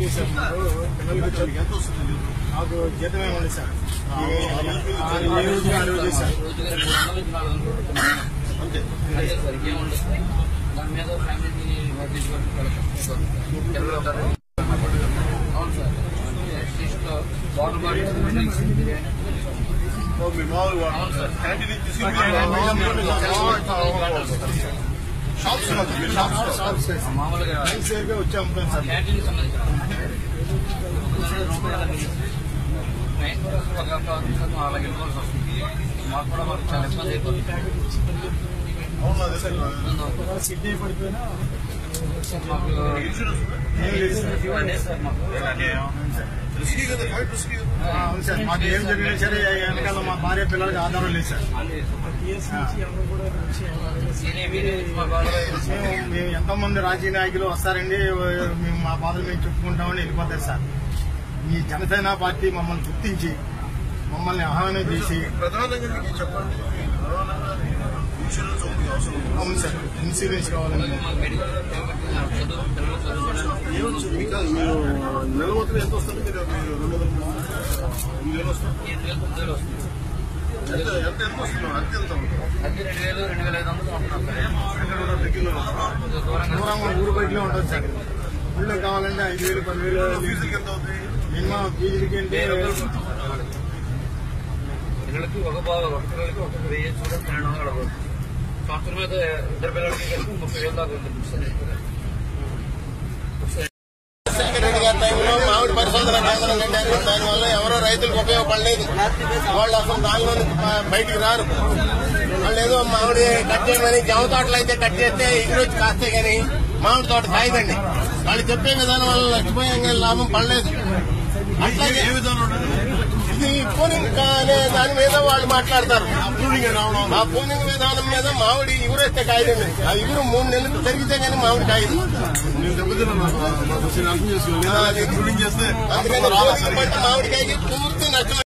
LP sir మాకు పిల్లలకి వచ్చి ఎంత వస్తుంది జీతం? మాకు జీతం ఏముంది సార్ ఆ, ఈ- ఆ, ఆ, ఈ రోజు ఆ రోజు సార్ రోజుగా మూడు వందల నుంచి నాలుగు వందలు కొట్టుకున్నాం. అంతే అదే సార్ ఇంకేముండదు దాని మీద ఫ్యామిలీని వర్తించుకోవడం చాలా కష్టం. పిల్లలు ఉంటారు. అవును సార్ టేస్ట్లో water bottles cool drinks biryani ఓ, మీ మామూలు అవును సార్. క్యాంటీన్ నుంచి తీసుకుని మామూలుగా షాప్స్ కాదు, మీరు షాప్స్ కాదు. షాప్స్ సార్ మామూలుగా సేఫ్గా వచ్చి అమ్ముతాం సార్ క్యాంటీన్ సంబంధించిన ఒక అలాగే వెళ్ళిపోవాల్సి వస్తుంది మాకు కూడా మాకు చాలా ఇబ్బంది అయిపోతుంది అవును, అదే సార్. సిడ్నీ పడిపోయినా మాకు ఇన్సూరెన్స్ ఉందా? ఏం లేదు సార్ అదే సార్ మాకు రిస్కీ కదా, క్వైట్ రిస్కీ కదా. ఆ, అవును సార్ మాకు ఏం జరిగినా సరే వెనకాల మా భార్య పిల్లలకి ఆధారం లేదు సార్ మేము మేము ఎంతో మంది రాజకీయ నాయకులు వస్తారండి మేము మా బాధలు మేము చెప్పుకుంటామని వెళ్ళిపోతారు సార్ మీ జనసేన పార్టీ మమ్మల్ని గుర్తించి మమ్మల్ని ఆహ్వానం చేసి ప్రధానంగా మీకు చెప్పండి ప్రధానంగా ఇన్సూరెన్స్ ఒకటి అవసరం ఉంది. అవును సార్ ఇన్సూరెన్స్ కావాలండి ఏమొచ్చు? మీకు మీరు నెల మొత్తం ఎంత వస్తుంది మీరు మీరు రెండు వందల ఎనిమిది వేలు వస్తుంది ఎంత ఎంత ఎంత వస్తుంది అంతే ఎంత ఉంటుంది రెండు వేలు రెండు వేల ఐదు వందలు ఉంటున్నాం సార్ ఎక్కడ కూడా దగ్గరలో ఉందా? దూరంగా దూరంగా ఊరు బయటలో ఉంటుంది సార్ ఊళ్ళో కావాలంటే ఐదు వేలు పదివేలు ఫీజులకి ఎంత అవుతుంది మినిమం ఫీజులకి అంటే పిల్లలకి ఒక బాగా ఒక పిల్లలకి ఒక వెయ్యి చూడండి పన్నెండు వందలు అడగదు సంవత్సరం మీద ఇద్దరు పిల్లలకి కలిపి ముప్పై వేలు దాకా ఉంటుంది రాజశేఖర రెడ్డి గారి టైంలో మామిడి పరిశోధన కేంద్రం కట్టారు దానివల్ల ఎవరో రైతులకు ఉపయోగపడలేదు వాళ్ళు అసలు దానిలో నుంచి బ- బయటికి రారు వాళ్ళు ఏదో మామిడి కట్ చేయమని జామ తోటలు అయితే కట్ చేస్తే ఎగురొచ్చి కాస్తే గానీ మామిడి తోట సాయదండి వాళ్ళు చెప్పే విధానం వల్ల లక్ష్మీయం కానీ లాభం పడలేదు అట్లాగే ఏ విధానం ఉంటుంది ఇది పూనింగ్ అనే దాని మీద వాళ్ళు మాట్లాడతారు అప్రూవింగ్ అని అవును ఆ పూనింగ్ విధానం మీద మామిడి ఇగురేస్తే కాయదండి ఆ ఇగురు మూడు నెలలు పెరిగితే గానీ మామిడి కాయదు నేను దెబ్బతిన్నాను నాకు నాకు అర్థం చేసుకోలేదు ఆ, అది- అప్రూవింగ్ చేస్తే అందుకని రాలా పూనింగ్ సరిగ్గా పంట మామిడికాయకి పూర్తి నష్టం